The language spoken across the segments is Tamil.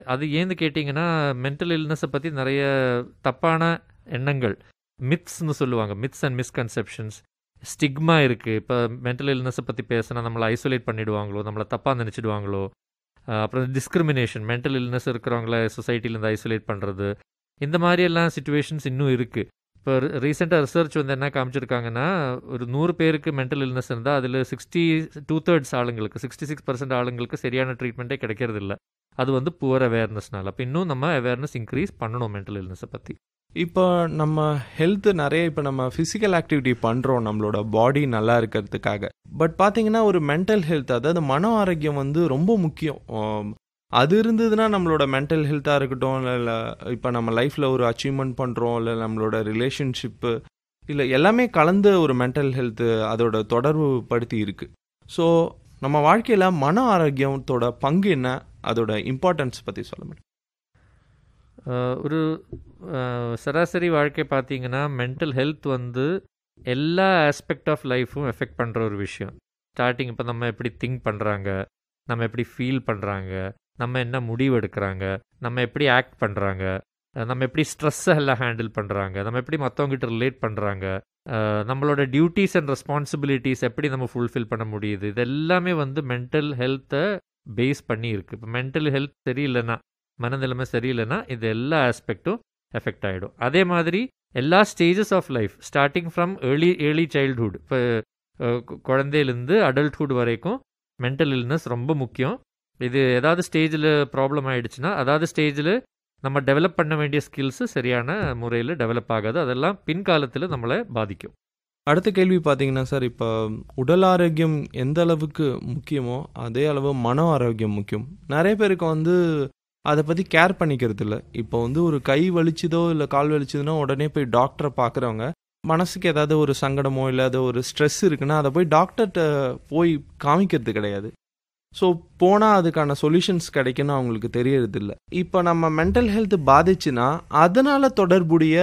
அது ஏன்னு கேட்டிங்கன்னா, மென்டல் இல்னஸ பத்தி நெறைய தப்பான எண்ணங்கள், மித்ஸ்ன்னு சொல்லுவாங்க. மித்ஸ் அண்ட் மிஸ்கன்செப்ஷன்ஸ், ஸ்டிக்மா இருக்கு. இப்ப மென்டல் இல்னஸ பத்தி பேசுனா நம்மள ஐசோலேட் பண்ணிடுவாங்களோ, நம்மள தப்பா நெனச்சுடுவாங்களோ, அ அப்புறம் டிஸ்கிரிமினேஷன், மென்டல் இல்னஸ் இருக்கிறவங்கள சொசைட்டிலேருந்து ஐசோலேட் பண்றது. இந்த மாரியெல்லாம் சிச்சுவேஷன்ஸ் இன்னும் இருக்கு. இப்ப ரீ ரீசென்ட்டா ரிசர்ச் வந்து என்ன காமிச்சிருக்காங்கன்னா, ஒரு 100 பேருக்கு மென்டல் இல்னஸ் இருந்தா, அதுல 60 2/3 ஆளுங்களுக்கு, 66% ஆளுங்களுக்கு சரியான ட்ரீட்மெண்ட்டே கிடைக்கிறதில்ல. அது வந்து புவர் அவேர்னஸ்னால. அப்ப இன்னும் நம்ம அவேர்னஸ் இன்க்ரீஸ் பண்ணணும் மென்டல் இல்னஸ பத்தி. இப்போ நம்ம ஹெல்த் நெறைய இப்ப நம்ம ஃபிசிக்கல் ஆக்டிவிட்டி பண்றோம் நம்மளோட பாடி நல்லா இருக்கிறதுக்காக. பட் பார்த்தீங்கன்னா, ஒரு மென்டல் ஹெல்த் அதாவது மன ஆரோக்கியம் வந்து ரொம்ப முக்கியம். அ அது இருந்ததுன்னா நம்மளோட மென்டல் ஹெல்த்தா இருக்கட்டும், இல்ல இல்ல இப்ப நம்ம லைஃப்ல ஒரு அச்சீவ்மென்ட் பண்றோம், இல்ல நம்மளோட ரிலேஷன்ஷிப்பு, இல்ல எல்லாமே கலந்த ஒரு மென்டல் ஹெல்த் அதோட தொடர்பு படுத்தி இருக்கு. ஸோ நம்ம வாழ்க்கையில மன ஆரோக்கியத்தோட பங்கு என்ன? அதோட இம்பார்ட்டன்ஸ் பத்தி சொல்ல முடியுமா? அ ஒரு அ சராசரி வாழ்க்கை பார்த்தீங்கன்னா, மென்டல் ஹெல்த் வந்து எல்லா ஆஸ்பெக்ட் ஆஃப் லைஃப்பும் எஃபெக்ட் பண்ற ஒரு விஷயம். ஸ்டார்ட்டிங் இப்ப நம்ம எப்படி திங்க் பண்றாங்க, நம்ம எப்படி ஃபீல் பண்றாங்க, நம்ம என்ன முடிவு எடுக்குறாங்க, நம்ம எப்படி ஆக்ட் பண்றாங்க, அ நம்ம எப்படி ஸ்ட்ரெஸ்ஸ எல்லாம் ஹேண்டில் பண்றாங்க, நம்ம எப்படி மத்தவங்ககிட்ட ரிலேட் பண்றாங்க, அ நம்மளோட டியூட்டீஸ் அண்ட் ரெஸ்பான்சிபிலிட்டீஸ் எப்படி நம்ம ஃபுல்ஃபில் பண்ண முடியுது. இது எல்லாமே வந்து மென்டல் ஹெல்த்த பேஸ் பண்ணி இருக்கு. இப்ப மென்டல் ஹெல்த் சரியில்லன்னா, மனநிலைமை சரியில்லன்னா, இது எல்லா ஆஸ்பெக்ட்டும் எஃபெக்ட் ஆயிடும். அதே மாதிரி எல்லா stages of life starting from early early childhood இப்ப அ கு குழந்தையிலேருந்து அடல்ட்ஹுட் வரைக்கும் மென்டல் இல்னஸ் ரொம்ப முக்கியம். இது ஏதாவது ஸ்டேஜ்ல ப்ராப்ளம் ஆயிடுச்சுன்னா, அதாவது ஸ்டேஜ்ல நம்ம டெவலப் பண்ண வேண்டிய ஸ்கில்ஸ் சரியான முறையில டெவலப் ஆகாது. அதெல்லாம் பின்காலத்தில நம்மள பாதிக்கும். அடுத்த கேள்வி பார்த்தீங்கன்னா சார், இப்ப உடல் ஆரோக்கியம் எந்த அளவுக்கு முக்கியமோ, அதே அளவு மன ஆரோக்கியம் முக்கியம். நெறைய பேருக்கு வந்து அத பத்தி கேர் பண்ணிக்கிறது இல்ல. இப்போ வந்து ஒரு கை வலிச்சுதோ, இல்ல கால் வலிச்சுதுன்னா உடனே போய் டாக்டர பார்க்குறவங்க, மனசுக்கு ஏதாவது ஒரு சங்கடமோ, இல்ல அது ஒரு ஸ்ட்ரெஸ் இருக்குன்னா, அத போய் டாக்டர்ட்ட போய் காமிக்கிறது கிடையாது. ஸோ போனா அதுக்கான சொல்யூஷன்ஸ் கிடைக்கும்னு அவங்களுக்கு தெரியறதில்ல. இப்ப நம்ம மென்டல் ஹெல்த் பாதிச்சுன்னா, அதனால தொடர்புடைய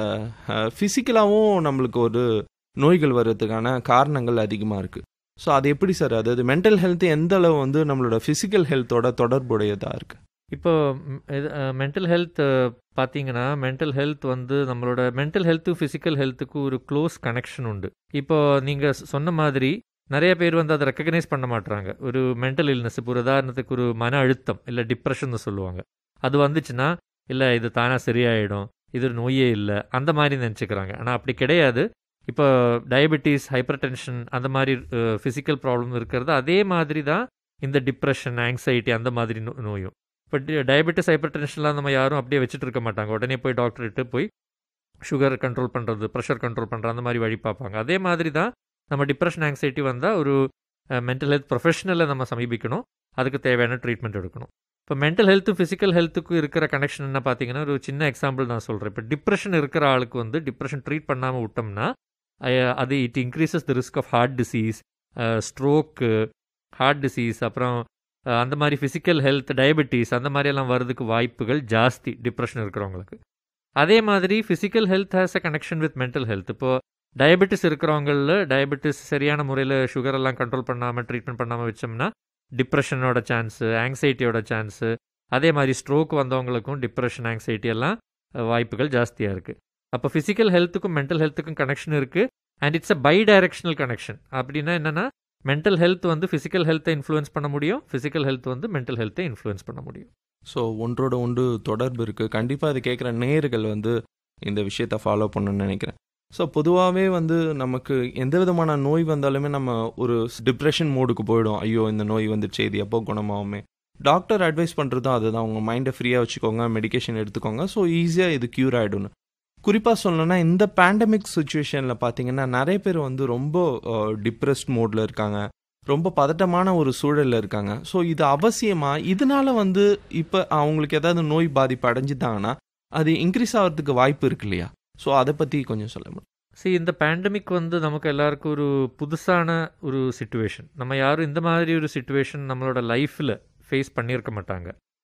அ பிசிக்கலாவும் நம்மளுக்கு ஒரு நோய்கள் வர்றதுக்கான காரணங்கள் அதிகமா இருக்கு. ஸோ அது எப்படி சார்? அதாவது மென்டல் ஹெல்த் எந்த அளவு வந்து நம்மளோட பிசிக்கல் ஹெல்த்தோட தொடர்புடையதா இருக்கு? இப்போ ம் இது அ மென்டல் ஹெல்த் பார்த்தீங்கன்னா, மென்டல் ஹெல்த் வந்து நம்மளோட மென்டல் ஹெல்த்தும், பிசிக்கல் ஹெல்த்துக்கும் ஒரு க்ளோஸ் கனெக்ஷன் உண்டு. இப்போ நீங்க ஸ் சொன்ன மாதிரி நெறைய பேர் வந்து அத ரெகக்னைஸ் பண்ண மாட்றாங்க. ஒரு மென்டல் இல்னஸ் இப்போ ஒரு உதாரணத்துக்கு ஒரு மன அழுத்தம், இல்ல டிப்ரஷன்னு சொல்லுவாங்க. அது வந்துச்சுன்னா, இல்ல இது தானா சரியாயிடும். இது ஒரு நோயே இல்ல. அந்த மாரி நெனச்சுக்கிறாங்க. ஆனா அப்படி கிடையாது. இப்போ டயபெட்டிஸ், ஹைப்பர் டென்ஷன் அந்த மாரி அ பிசிக்கல் ப்ராப்ளம் இருக்கிறது அதே மாதிரி தான் இந்த டிப்ரஷன், ஆங்ஸைட்டி அந்த மாதிரி நோ நோயும். இப்ப டி டயபெட்டிஸ், ஹைப்பர் டென்ஷன்லாம் நம்ம யாரும் அப்படியே வச்சுட்டு இருக்க மாட்டாங்க. உடனே போய் டாக்டர்கிட்ட போய் சுகர் கண்ட்ரோல் பண்றது, பிரஷர் கண்ட்ரோல் பண்றது அந்த மாரி வழி பார்ப்பாங்க. அதே மாதிரி தான் நம்ம டிப்ரஷன், ஆங்ஸைட்டி வந்தா ஒரு அ மென்டல் ஹெல்த் ப்ரொஃபஷனல நம்ம சமீபிக்கணும். அதுக்கு தேவையான ட்ரீட்மெண்ட் எடுக்கணும். இப்ப மென்டல் ஹெல்த்தும், பிசிக்கல் ஹெல்த்துக்கும் இருக்கிற கனெக்ஷன் என்ன பார்த்தீங்கன்னா, ஒரு சின்ன எக்ஸாம்பிள் நான் சொல்றேன். இப்ப டிப்ரஷன் இருக்கிற ஆளுக்கு வந்து டிப்ரஷன் ட்ரீட் பண்ணாம விட்டோம்னா, அ அது it increases the risk of heart disease, uh stroke, heart disease அப்புறம் அ அந்த மாரி பிசிக்கல் ஹெல்த், டயபெட்டிஸ் அந்த மாரியெல்லாம் வரதுக்கு வாய்ப்புகள் ஜாஸ்தி டிப்ரஷன் இருக்கிறவங்களுக்கு. அதே மாதிரி physical health has uh connection with mental health. இப்போ டயபெட்டிஸ் இருக்கிறவங்கள்ல டயபெட்டிஸ் சரியான முறையில சுகர் எல்லாம் கண்ட்ரோல் பண்ணாம, ட்ரீட்மெண்ட் பண்ணாம வச்சோம்னா, டிப்ரஷனோட சான்ஸு, ஆங்ஸைட்டியோட சான்ஸு, அதே மாரி ஸ்ட்ரோக் வந்தவங்களுக்கும் டிப்ரஷன், ஆங்ஸைட்டி எல்லாம் அ வாய்ப்புகள் ஜாஸ்தியா இருக்கு. அப்ப பிசிக்கல் ஹெல்த்துக்கும், மென்டல் ஹெல்த்துக்கும் கனெக்ஷன் இருக்கு. And it's uh bidirectional connection. அப்படின்னா என்னன்னா, மென்டல் ஹெல்த் வந்து பிசிக்கல் ஹெல்த்த இன்ஃப்ளூயன்ஸ் பண்ண முடியும். பிசிக்கல் ஹெல்த் வந்து மென்டல் ஹெல்த்த இன்ஃப்ளூயன்ஸ் பண்ண முடியும். ஸோ ஒன்றோட ஒன்று தொடர்பு இருக்கு. கண்டிப்பா இத கேட்குற நேயர்கள் வந்து இந்த விஷயத்த ஃபாலோ பண்ணணும்னு நெனைக்கிறேன். ஸோ பொதுவாவே வந்து நமக்கு எந்த விதமான நோய் வந்தாலுமே நம்ம ஒரு டிப்ரஷன் மோடுக்கு போயிடும். ஐயோ! இந்த நோய் வந்துருச்சே இது எப்போ குணமாகுமே. டாக்டர் அட்வைஸ் பண்றதும் அதுதான். உங்க மைண்ட ஃப்ரீயா வச்சுக்கோங்க, மெடிகேஷன் எடுத்துக்கோங்க. ஸோ ஈஸியா இது கியூர் ஆயிடும்னு. குறிப்பா சொல்லணும்னா இந்த பேண்டமிக் சிச்சுவேஷன்ல பார்த்தீங்கன்னா, நெறைய பேர் வந்து ரொம்ப அ டிப்ரஸ்ட் மோட்ல இருக்காங்க. ரொம்ப பதட்டமான ஒரு சூழல்ல இருக்காங்க. ஸோ இது அவசியமா? இதனால வந்து இப்ப அவங்களுக்கு ஏதாவது நோய் பாதிப்பு அடைஞ்சுட்டாங்கன்னா, அது இன்கிரீஸ் ஆவறதுக்கு வாய்ப்பு இருக்கு இல்லையா? ஸோ அத பத்தி கொஞ்சம் சொல்ல முடியுமா? சி இந்த பேண்டமிக் வந்து நமக்கு எல்லாருக்கும் ஒரு புதுசான ஒரு சிச்சுவேஷன். நம்ம யாரும் இந்த மாதிரி ஒரு சிச்சுவேஷன் நம்மளோட லைஃப்ல ஃபேஸ் பண்ணியிருக்க மாட்டாங்க.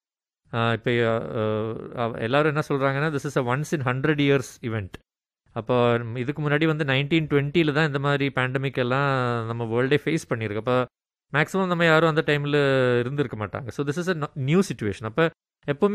அ இப்ப அ எல்லாரும் என்ன சொல்றாங்கன்னா, this is a once in 100 years event. அப்போ இதுக்கு முன்னாடி வந்து 1920ல தான் இந்த மாரி பேண்டமிக் எல்லாம் நம்ம வேர்ல்டே ஃபேஸ் பண்ணியிருக்கு. அப்ப மேக்ஸிமம் நம்ம யாரும் அந்த டைம்ல இருந்திருக்க மாட்டாங்க. ஸோ திஸ் இஸ் அ ந நியூ சிச்சுவேஷன். அப்ப எப்பவுமே